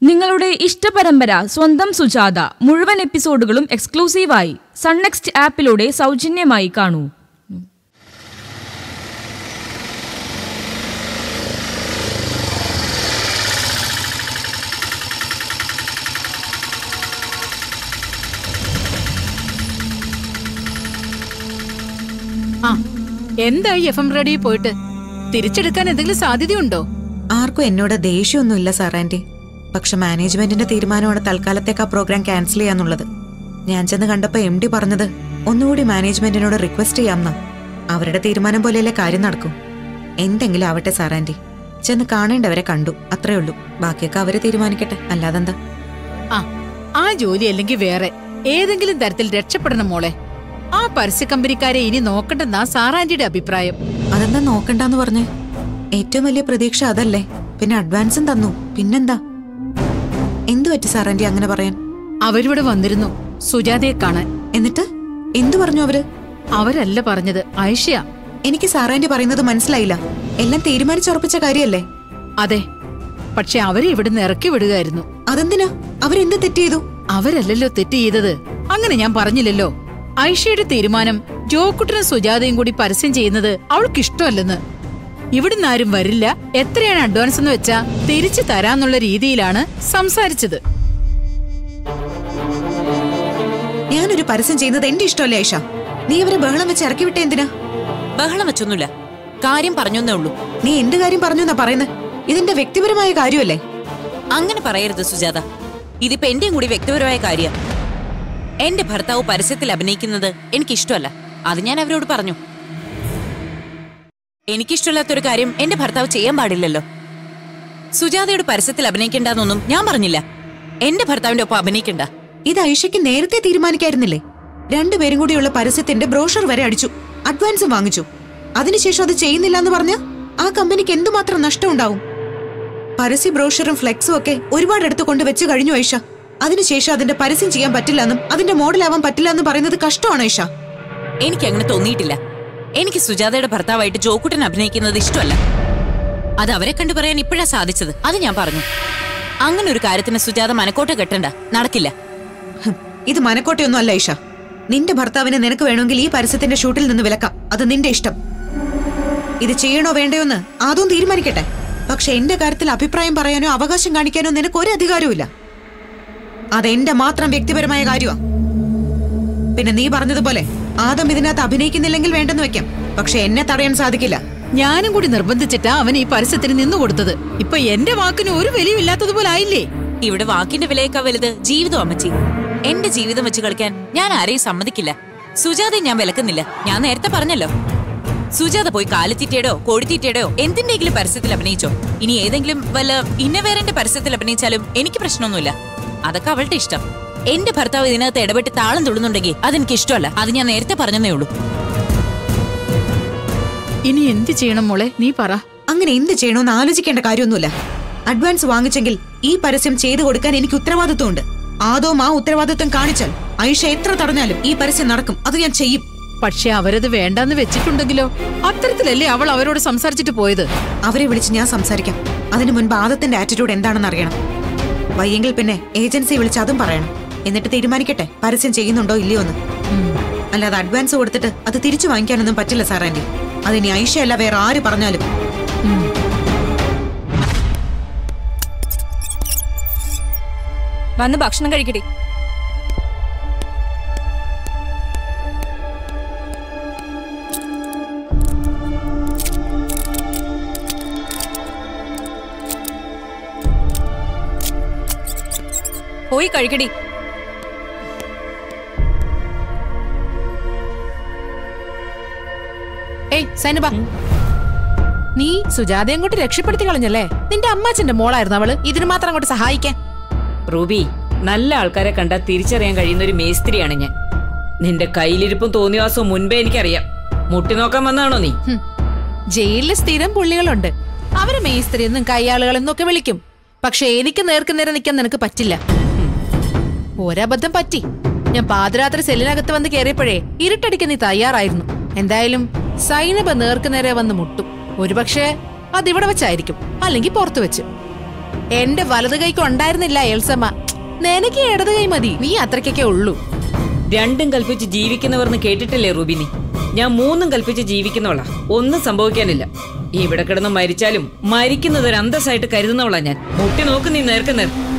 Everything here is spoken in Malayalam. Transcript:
നിങ്ങളുടെ ഇഷ്ടപരമ്പര സ്വന്തം സുജാത മുഴുവൻ എപ്പിസോഡുകളും എക്സ്ക്ലൂസീവായി സൺനെക്സ്റ്റ് ആപ്പിലൂടെ സൗജന്യമായി കാണൂ ആ എന്തായി എഫ് എം റേഡിയോ പോയിട്ട് തിരിച്ചെടുക്കാൻ എന്തെങ്കിലും സാധ്യതയുണ്ടോ ആർക്കും എന്നോട് ദേഷ്യമൊന്നുമില്ല സാർ ആന്റി പക്ഷെ മാനേജ്മെന്റിന്റെ തീരുമാനമാണ് തൽക്കാലത്തേക്ക് ആ പ്രോഗ്രാം ക്യാൻസൽ ചെയ്യാന്നുള്ളത് ഞാൻ ചെന്ന് കണ്ടപ്പോ എം ഡി പറഞ്ഞത് ഒന്നുകൂടി മാനേജ്മെന്റിനോട് റിക്വസ്റ്റ് ചെയ്യാമെന്നാ അവരുടെ തീരുമാനം പോലെയല്ലേ കാര്യം നടക്കും എന്തെങ്കിലും ആവട്ടെ സാർ ആന്റി ചെന്ന് കാണേണ്ടവരെ കണ്ടു അത്രേ ഉള്ളൂ ബാക്കിയൊക്കെ അവര് തീരുമാനിക്കട്ടെ അല്ലാതെന്താ ആ ആ ജോലി അല്ലെങ്കിൽ വേറെ ഏതെങ്കിലും തരത്തിൽ രക്ഷപ്പെടണം മോളെ ആ പരസ്യ കമ്പനിക്കാരെ ഇനി നോക്കണ്ടെന്നാ സാറാന്റിയുടെ അഭിപ്രായം അതെന്താ നോക്കണ്ടെന്ന് പറഞ്ഞേ ഏറ്റവും വലിയ പ്രതീക്ഷ അതല്ലേ പിന്നെ അഡ്വാൻസും തന്നു പിന്നെന്താ എന്തു പറ്റി സാർ ആന്റി അങ്ങനെ പറയാൻ അവരിവിടെ വന്നിരുന്നു സുജാതയെ കാണാൻ എന്നിട്ട് എന്തു പറഞ്ഞു അവര് അവരല്ല പറഞ്ഞത് ഐഷയാ എനിക്ക് സാറാന്റി പറയുന്നത് മനസ്സിലായില്ല എല്ലാം തീരുമാനിച്ചുറപ്പിച്ച കാര്യല്ലേ അതെ പക്ഷെ അവരെ ഇവിടുന്ന് ഇറക്കി വിടുകയായിരുന്നു അതെന്തിനാ അവരെന്ത് തെറ്റ് ചെയ്തു അവരല്ലല്ലോ തെറ്റ് ചെയ്തത് അങ്ങനെ ഞാൻ പറഞ്ഞില്ലല്ലോ ഐഷയുടെ തീരുമാനം ജോക്കുട്ടനും സുജാതയും കൂടി പരസ്യം ചെയ്യുന്നത് അവൾക്ക് ഇഷ്ടമല്ലെന്ന് ഇവിടുന്ന് ആരും വരില്ല എത്രയാണ് അഡ്വാൻസ് എന്ന് വെച്ചാ തിരിച്ചു തരാന്നുള്ള രീതിയിലാണ് സംസാരിച്ചത് ഞാനൊരു പരസ്യം ചെയ്യുന്നത് എന്റെ ഇഷ്ടമല്ലേ ഐഷ നീ അവരെ ബഹളം വെച്ച് ഇറക്കി വിട്ടേ എന്തിനാ ബഹളം വെച്ചൊന്നുമില്ല കാര്യം പറഞ്ഞേ ഉള്ളൂ നീ എന്ത് കാര്യം പറഞ്ഞു എന്നാ പറയുന്നത് ഇതെന്റെ വ്യക്തിപരമായ കാര്യമല്ലേ അങ്ങനെ പറയരുത് സുജാത ഇതിപ്പോ എന്റെയും കൂടി വ്യക്തിപരമായ കാര്യം എന്റെ ഭർത്താവ് പരസ്യത്തിൽ അഭിനയിക്കുന്നത് എനിക്കിഷ്ടമല്ല അത് ഞാൻ അവരോട് പറഞ്ഞു എനിക്കിഷ്ടമില്ലാത്തൊരു കാര്യം എന്റെ ഭർത്താവ് ചെയ്യാൻ പാടില്ലല്ലോ സുജാതയുടെ പരസ്യത്തിൽ അഭിനയിക്കേണ്ടെന്നൊന്നും ഞാൻ പറഞ്ഞില്ല എന്റെ ഭർത്താവിന്റെ ഒപ്പം അഭിനയിക്കണ്ട ഇത് ഐഷയ്ക്ക് നേരത്തെ തീരുമാനിക്കായിരുന്നില്ലേ രണ്ടുപേരും കൂടിയുള്ള പരസ്യത്തിന്റെ ബ്രോഷർ വരെ അടിച്ചു അഡ്വാൻസും വാങ്ങിച്ചു അതിനുശേഷം അത് ചെയ്യുന്നില്ല എന്ന് പറഞ്ഞ ആ കമ്പനിക്ക് എന്തുമാത്രം നഷ്ടം ഉണ്ടാവും പരസ്യ ബ്രോഷറും ഫ്ലെക്സും ഒക്കെ ഒരുപാട് അടുത്ത് കൊണ്ട് വെച്ച് കഴിഞ്ഞു ഐഷ അതിനുശേഷം അതിന്റെ പരസ്യം ചെയ്യാൻ പറ്റില്ലെന്നും അതിന്റെ മോഡലാവാൻ പറ്റില്ല എന്നും പറയുന്നത് കഷ്ടമാണ് ഐഷ എനിക്ക് അങ്ങനെ തോന്നിയിട്ടില്ല എനിക്ക് സുജാതയുടെ ഭർത്താവായിട്ട് ജോക്കുട്ടൻ അഭിനയിക്കുന്നത് ഇഷ്ടമല്ല അത് അവരെ കണ്ടു പറയാൻ ഇപ്പോഴാ സാധിച്ചത് അത് ഞാൻ പറഞ്ഞു അങ്ങനെ ഒരു കാര്യത്തിന് സുജാത മനക്കോട്ട കെട്ടണ്ട നടക്കില്ല ഹും, ഇത് മനക്കോട്ടയൊന്നും അല്ല ഐഷ നിന്റെ ഭർത്താവിനെ നിനക്ക് വേണമെങ്കിൽ ഈ പരസ്യത്തിന്റെ ഷൂട്ടിൽ നിന്ന് വിലക്കാം അത് നിന്റെ ഇഷ്ടം ഇത് ചെയ്യണോ വേണ്ടയോ എന്ന് ആദ്യം തീരുമാനിക്കട്ടെ പക്ഷെ എന്റെ കാര്യത്തിൽ അഭിപ്രായം പറയാനോ അവകാശം കാണിക്കാനോ നിനക്ക് ഒരു അധികാരവുമില്ല അതെന്റെ മാത്രം വ്യക്തിപരമായ കാര്യമാ പിന്നെ നീ പറഞ്ഞതുപോലെ ആദം ഇതിനകത്ത് അഭിനയിക്കുന്നില്ലെങ്കിൽ വേണ്ടെന്ന് വെക്കാം പക്ഷെ എന്നെ തടയാൻ സാധിക്കില്ല ഞാനും കൂടി നിർബന്ധിച്ചിട്ടാ അവൻ ഈ പരസ്യത്തിന് നിന്നു കൊടുത്തത് ഇപ്പൊ എന്റെ വാക്കിന് ഒരു വിലയും ഇല്ലാത്തതുപോലെ ആയില്ലേ ഇവിടെ വാക്കിന്റെ വിലയേക്കാൾ വലുത് ജീവിതം അമ്മച്ചി എന്റെ ജീവിതം വെച്ച് കളിക്കാൻ ഞാൻ ആരെയും സമ്മതിക്കില്ല സുജാതയെ ഞാൻ വിലക്കുന്നില്ല ഞാൻ നേരത്തെ പറഞ്ഞല്ലോ സുജാത പോയി കാലിത്തീറ്റയുടെയോ കോഴിത്തീറ്റയുടെയോ എന്തിന്റെങ്കിലും പരസ്യത്തിൽ അഭിനയിച്ചോ ഇനി ഏതെങ്കിലും വല്ല ഇന്നവേറിന്റെ പരസ്യത്തിൽ അഭിനയിച്ചാലും എനിക്ക് പ്രശ്നമൊന്നുമില്ല അതൊക്കെ അവളുടെ ഇഷ്ടം എന്റെ ഭർത്താവ് ഇതിനകത്ത് ഇടപെട്ട് താളം തുള്ളുന്നുണ്ടെങ്കിൽ അതെനിക്ക് ഇഷ്ടമല്ല അത് ഞാൻ നേരത്തെ പറഞ്ഞതേ ഉള്ളൂ ഇനി എന്ത് ചെയ്യണം മോളെ നീ പറ അങ്ങനെ എന്ത് ചെയ്യണമെന്ന് ആലോചിക്കേണ്ട കാര്യമൊന്നുമില്ല അഡ്വാൻസ് വാങ്ങിച്ചെങ്കിൽ ഈ പരസ്യം ചെയ്തു കൊടുക്കാൻ എനിക്ക് ഉത്തരവാദിത്വമുണ്ട് ആദോം ആ ഉത്തരവാദിത്വം കാണിച്ചാൽ ഐഷ എത്ര തടഞ്ഞാലും ഈ പരസ്യം നടക്കും അത് ഞാൻ ചെയ്യും പക്ഷെ അവരത് വേണ്ടെന്ന് വെച്ചിട്ടുണ്ടെങ്കിലോ അത്തരത്തിലല്ലേ അവൾ അവരോട് സംസാരിച്ചിട്ട് പോയത് അവരെ വിളിച്ച് ഞാൻ സംസാരിക്കാം അതിനു മുൻപ് ആദത്തിന്റെ ആറ്റിറ്റ്യൂഡ് എന്താണെന്ന് അറിയണം വയ്യെങ്കിൽ പിന്നെ ഏജൻസി വിളിച്ച് അതും പറയണം എന്നിട്ട് തീരുമാനിക്കട്ടെ പരസ്യം ചെയ്യുന്നുണ്ടോ ഇല്ലയോ എന്ന് അല്ലാതെ അഡ്വാൻസ് കൊടുത്തിട്ട് അത് തിരിച്ചു വാങ്ങിക്കാനൊന്നും പറ്റില്ല സാർ ആന്റി അതിനി ഐഷയല്ല വേറെ ആര് പറഞ്ഞാലും വന്ന് ഭക്ഷണം കഴിക്കട്ടെ പോയി കഴിക്കടി ഏയ് സൈനബ നീ സുജാതയെ അങ്ങോട്ട് രക്ഷപ്പെടുത്തി കളഞ്ഞല്ലേ നിന്റെ അമ്മാച്ചന്റെ മോളായിരുന്നു അവള് ഇതിന് മാത്രം അങ്ങോട്ട് സഹായിക്കാൻ റൂബി നല്ല ആൾക്കാരെ കണ്ടാൽ തിരിച്ചറിയാൻ കഴിയുന്ന ഒരു മേസ്ത്രിയാണ് ഞാൻ നിന്റെ കയ്യിലിരിപ്പും തോന്നിവാസവും മുൻപേ എനിക്കറിയാം മുട്ടി നോക്കാൻ വന്നാണോ നീ ഹും. ജയിലിൽ സ്ഥിരം പുള്ളികളുണ്ട് അവര് മേസ്ത്രി എന്നും കയ്യാളുകളെന്നും ഒക്കെ വിളിക്കും പക്ഷെ എനിക്ക് നേർക്ക് നേരെ നിൽക്കാൻ നിനക്ക് പറ്റില്ല ഹും. ഒരബദ്ധം പറ്റി ഞാൻ പാതിരാത്രി സെല്ലിനകത്ത് വന്ന് കയറിയപ്പോഴേ ഇരുട്ടടിക്കാൻ നീ തയ്യാറായിരുന്നു എന്തായാലും സൈനബ നേർക്ക് നേരെ വന്ന് മുട്ടും ഒരുപക്ഷെ അതിവിടെ വെച്ചായിരിക്കും അല്ലെങ്കിൽ പുറത്തു വെച്ച് എന്റെ വലത് കൈക്ക് ഉണ്ടായിരുന്നില്ല എൽസമ്മ നിനക്ക് ഇടത് കൈ മതി നീ അത്രയ്ക്കൊക്കെ ഉള്ളൂ രണ്ടും കൽപ്പിച്ച് ജീവിക്കുന്നവർന്ന് കേട്ടിട്ടില്ലേ റുബിനി ഞാൻ മൂന്നും കൽപ്പിച്ച് ജീവിക്കുന്നവളാ ഒന്നും സംഭവിക്കാനില്ല ഇവിടെ കിടന്ന് മരിച്ചാലും മരിക്കുന്നത് ഒരു അന്തസ്സായിട്ട് കരുതുന്നവളാ ഞാൻ മുട്ടി നോക്ക് നീ നേർക്ക് നേർ